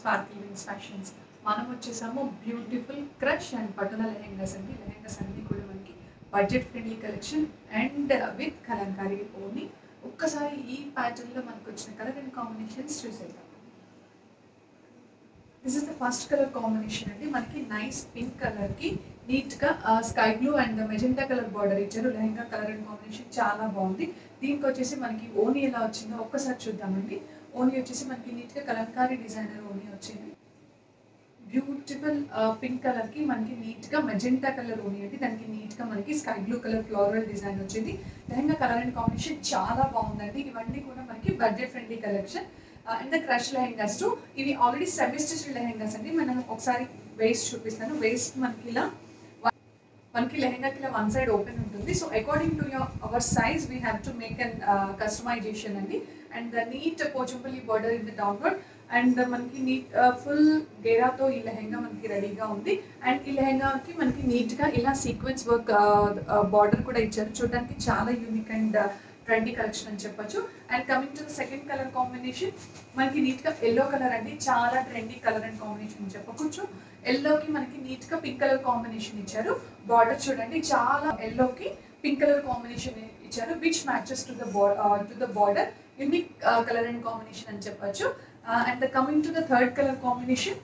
sprinkle wings fashions మనం వచ్చేసాము beautiful crush and పట్టున లెహెంగాస్ అండి లెహెంగాస్ అన్ని కూడా మనకి budget friendly collection and with Kalamkari only ఒక్కసారి ఈ ప్యాటర్న్లో మనకు వచ్చిన కలర్ అండ్ కాంబినేషన్స్ చూసేద్దాం this is the first colour combination అండి మనకి నైస్ పింక్ కలర్ కి నీట్ గా sky blue and magenta colour border ఇచ్చారు లెహంగా కలర్ అండ్ కాంబినేషన్ చాలా బాగుంది దీనికి వచ్చేసి మనకి ఓనీ ఎలా వచ్చిందో ఒక్కసారి చూద్దామండి ఓనీ వచ్చేసి మనకి నీట్ గా కలంకారీ డిజైనర్ ఓనీ వచ్చింది బ్యూటిఫుల్ పింక్ కలర్ కి మనకి నీట్ గా మెజెంటా కలర్ ఓనీ అండి దానికి నీట్ గా మనకి sky blue colour floral design వచ్చింది లెహంగా కలర్ అండ్ కాంబినేషన్ చాలా బాగుందండి ఇవన్నీ కూడా మనకి budget friendly collection and the crush lehengas too ఇవి ఆల్రెడీ సెమీ స్టిచ్ లెహెంగాస్ అండి మనం ఒకసారి వేస్ట్ చూపిస్తాను వేస్ట్ మనకి ఇలా మనకి లెహెంగాకి ఇలా వన్ సైడ్ ఓపెన్ ఉంటుంది so according to your our size we have to make an customization అండి and the neat Pochampally border in the downward and మనకి నీట్ ఫుల్ గేరాతో ఈ లెహెంగా మనకి రెడీగా ఉంది అండ్ ఈ లెహెంగాకి మనకి నీట్గా ఇలా సీక్వెన్స్ వర్క్ బార్డర్ కూడా ఇచ్చారు చూడడానికి చాలా యూనిక్ అండ్ ట్రెండీ కలెక్షన్ అని చెప్పొచ్చు and coming to the second colour combination మనకి నీట్ గా ఎల్లో కలర్ అండి చాలా ట్రెండీ కలర్ అండ్ కాంబినేషన్ చెప్పవచ్చు ఎల్లోకి మనకి నీట్ గా పింక్ కలర్ కాంబినేషన్ ఇచ్చారు బార్డర్ చూడండి చాలా ఎల్లోకి పింక్ కలర్ కాంబినేషన్ ఇచ్చారు which matches to the to the border unique colour and combination అని చెప్పొచ్చు and coming to the third colour combination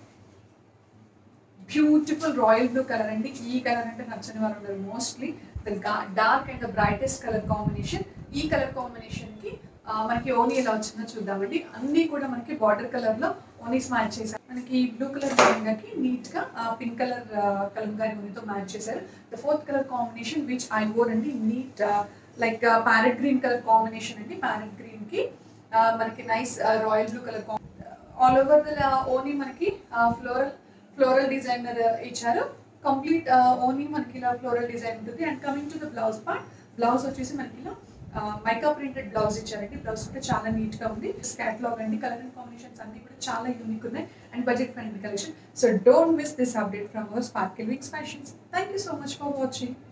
beautiful royal blue colour అండి ఈ కలర్ అంటే నచ్చని వారు ఉండరు mostly the dark and the brightest colour combination ఈ colour combination కి మనకి ఓనీ ఎలా వచ్చిందో చూద్దామండి అన్ని కూడా మనకి బార్డర్ కలర్ లో ఓనీస్ మ్యాచ్ చేశారు మనకి బ్లూ కలర్ లెహంగాకి నీట్ గా పింక్ కలర్ కలంకారీ ఓనీతో మ్యాచ్ చేశారు the fourth colour combination which I wore అండి neat like parrot green colour combination అండి ప్యారెట్ గ్రీన్ కి మనకి nice royal blue colour all over the voni మనకి ఫ్లోరల్ ఫ్లోరల్ డిజైనర్ ఇచ్చారు కంప్లీట్ ఓన్లీ మనకి ఇలా ఫ్లోరల్ డిజైన్ ఉంటుంది and coming to the blouse part blouse వచ్చేసి మనకి ఇలా మైకా ప్రింటెడ్ బ్లౌజ్ ఇచ్చారండి బ్లౌజ్ కూడా చాలా నీట్ గా ఉంది క్యాట్లాగ్ అండి కలర్ అండ్ కాంబినేషన్స్ అన్ని కూడా చాలా యూనిక్ ఉన్నాయి and budget friendly collection so don't miss this update from our sparkle weeks fashions thank you so much for watching